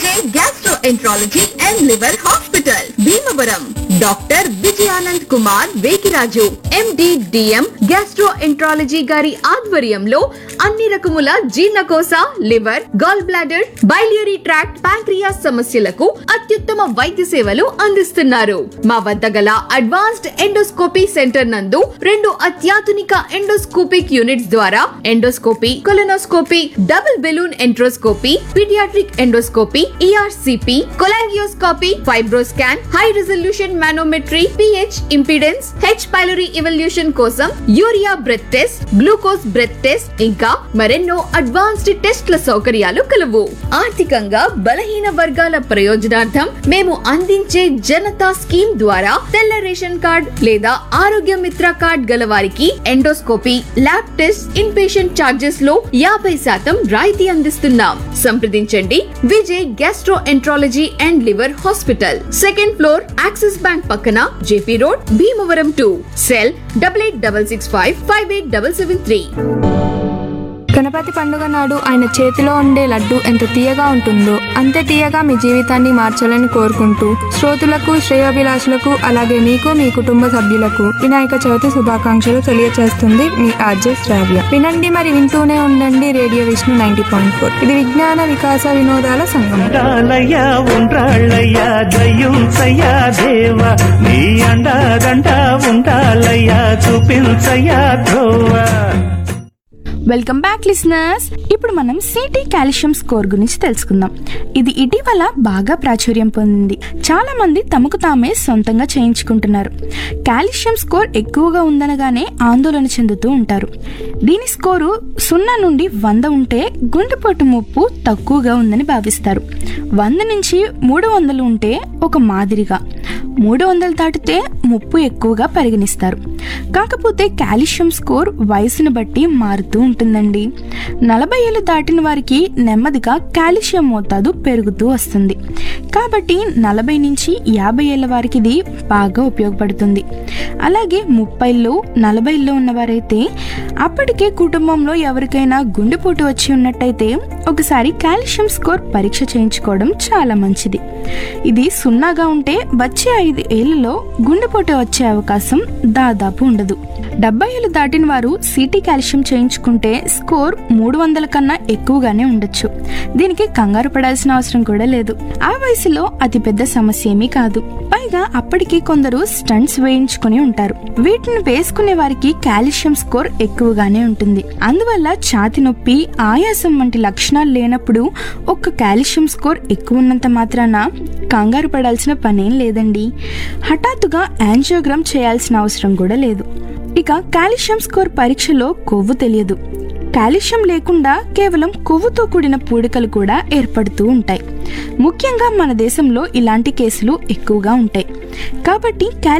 Vijay gastroenterology and liver hospital Bhimavaram doctor Vijayanand Kumar Vekiraju MD DM gastroenterology గారి ఆధ్వర్యంలో అన్ని రకముల జీర్ణకోశ liver gall bladder biliary tract pancreas సమస్యలకు అత్యుత్తమ వైద్య సేవలు అందిస్తున్నారు మా వద్ద గల అడ్వాన్స్డ్ ఎండోస్కోపీ సెంటర్ నందు రెండు అత్యాధునిక ఎండోస్కోపిక్ యూనిట్స్ ద్వారా endoscopy colonoscopy double balloon enteroscopy paediatric endoscopy ERCP cholangioscopy FibroScan high resolution manometry pH impedance H pylori evaluation కోసం urea breath test glucose breath test ఇంకా మరెన్నో అడ్వాన్స్డ్ టెస్ట్ల సౌకర్యాలు కలవు ఆర్థికంగా బలహీన వర్గాల ప్రయోజనార్థం మేము అందించే జనతా స్కీమ్ ద్వారా తెల్ల రేషన్ కార్డ్ లేదా ఆరోగ్య మిత్ర కార్డ్ గల వారికి endoscopy lab test in patient charges లో యాభై శాతం రాయితీ అందిస్తున్నాం సంప్రదించండి Vijay gastroenterology and liver hospital second floor Axis bank పక్కన JP road Bhimavaram to cell double eight double six five five eight double seven three Ganapati పండుగ నాడు ఆయన చేతిలో ఉండే లడ్డు ఎంత తీయగా ఉంటుందో అంతే తీయగా మీ జీవితాన్ని మార్చాలని కోరుకుంటూ శ్రోతులకు శ్రేయోభిలాషులకు అలాగే మీకు మీ కుటుంబ సభ్యులకు వినాయక చవితి శుభాకాంక్షలు తెలియజేస్తుంది మీ ఆర్జే శ్రావ్య వినండి మరి వింటూనే ఉండండి radio Vishnu ninety point four ఇది విజ్ఞాన వికాస వినోదాల సంగమం ఉండాలయ్యా ఉండ్రాళ్ళయ్యా దయ్యుంచయ్యా దేవ నీ అండగంట ఉండాలయ్యా చూపించయ్యా ధ్రువ వెల్కమ్ బ్యాక్ లిసనర్స్ ఇప్పుడు మనం సిటీ కాల్షియం స్కోర్ గురించి తెలుసుకుందాం ఇది ఇటీవల బాగా ప్రాచుర్యం పొందింది చాలా మంది తమకు తామే సొంతంగా చేయించుకుంటున్నారు కాల్షియం స్కోర్ ఎక్కువగా ఉందనగానే ఆందోళన చెందుతూ ఉంటారు దీని స్కోరు సున్నా నుండి వంద ఉంటే గుండెపోటు ముప్పు తక్కువగా ఉందని భావిస్తారు వంద నుంచి మూడు వందలు ఉంటే ఒక మాదిరిగా మూడు వందలు దాటితే ముప్పు ఎక్కువగా పరిగణిస్తారు కాకపోతే కాల్షియం స్కోర్ వయసును బట్టి మారుతూ ఉంటుందండి నలభై ఏళ్ళు దాటిన వారికి నెమ్మదిగా కాల్షియం మోతాదు పెరుగుతూ వస్తుంది కాబట్టి నలభై నుంచి యాభై ఏళ్ళ వారికి ఇది బాగా ఉపయోగపడుతుంది అలాగే ముప్పైలో నలభైలో ఉన్నవారైతే అప్పటికే కుటుంబంలో ఎవరికైనా గుండెపోటు వచ్చి ఉన్నట్టయితే ఒకసారి కాల్షియం స్కోర్ పరీక్ష చేయించుకోవడం చాలా మంచిది ఇది సున్నాగా ఉంటే వచ్చే ఐదు ఏళ్లలో గుండెపోటు వచ్చే అవకాశం దాదాపు ఉండదు డెబ్బై ఏళ్ళు దాటిన వారు సిటీ కాల్షియం చేయించుకుంటే స్కోర్ మూడు వందల కన్నా ఎక్కువగానే ఉండొచ్చు దీనికి కంగారు పడాల్సిన అవసరం కూడా లేదు ఆ వయసులో అతిపెద్ద సమస్య ఏమీ కాదు పైగా అప్పటికి కొందరు స్టంట్స్ వేయించుకుని ఉంటారు వీటిని వేసుకునే వారికి కాల్షియం స్కోర్ ఎక్కువగానే ఉంటుంది అందువల్ల ఛాతి నొప్పి ఆయాసం వంటి లక్షణాలు లేనప్పుడు ఒక్క కాల్షియం స్కోర్ ఎక్కువ ఉన్నంత మాత్రాన కంగారు పడాల్సిన పనేం లేదండి హఠాత్తుగా యాంజియోగ్రామ్ చేయాల్సిన అవసరం కూడా లేదు ఇక కాల్షియం స్కోర్ పరీక్షలో కొవ్వు తెలియదు కాల్షియం లేకుండా కేవలం కొవ్వుతో కూడిన పూడికలు కూడా ఏర్పడుతూ ఉంటాయి ముఖ్యంగా మన దేశంలో ఇలాంటి కేసులు ఎక్కువగా ఉంటాయి కాబట్టి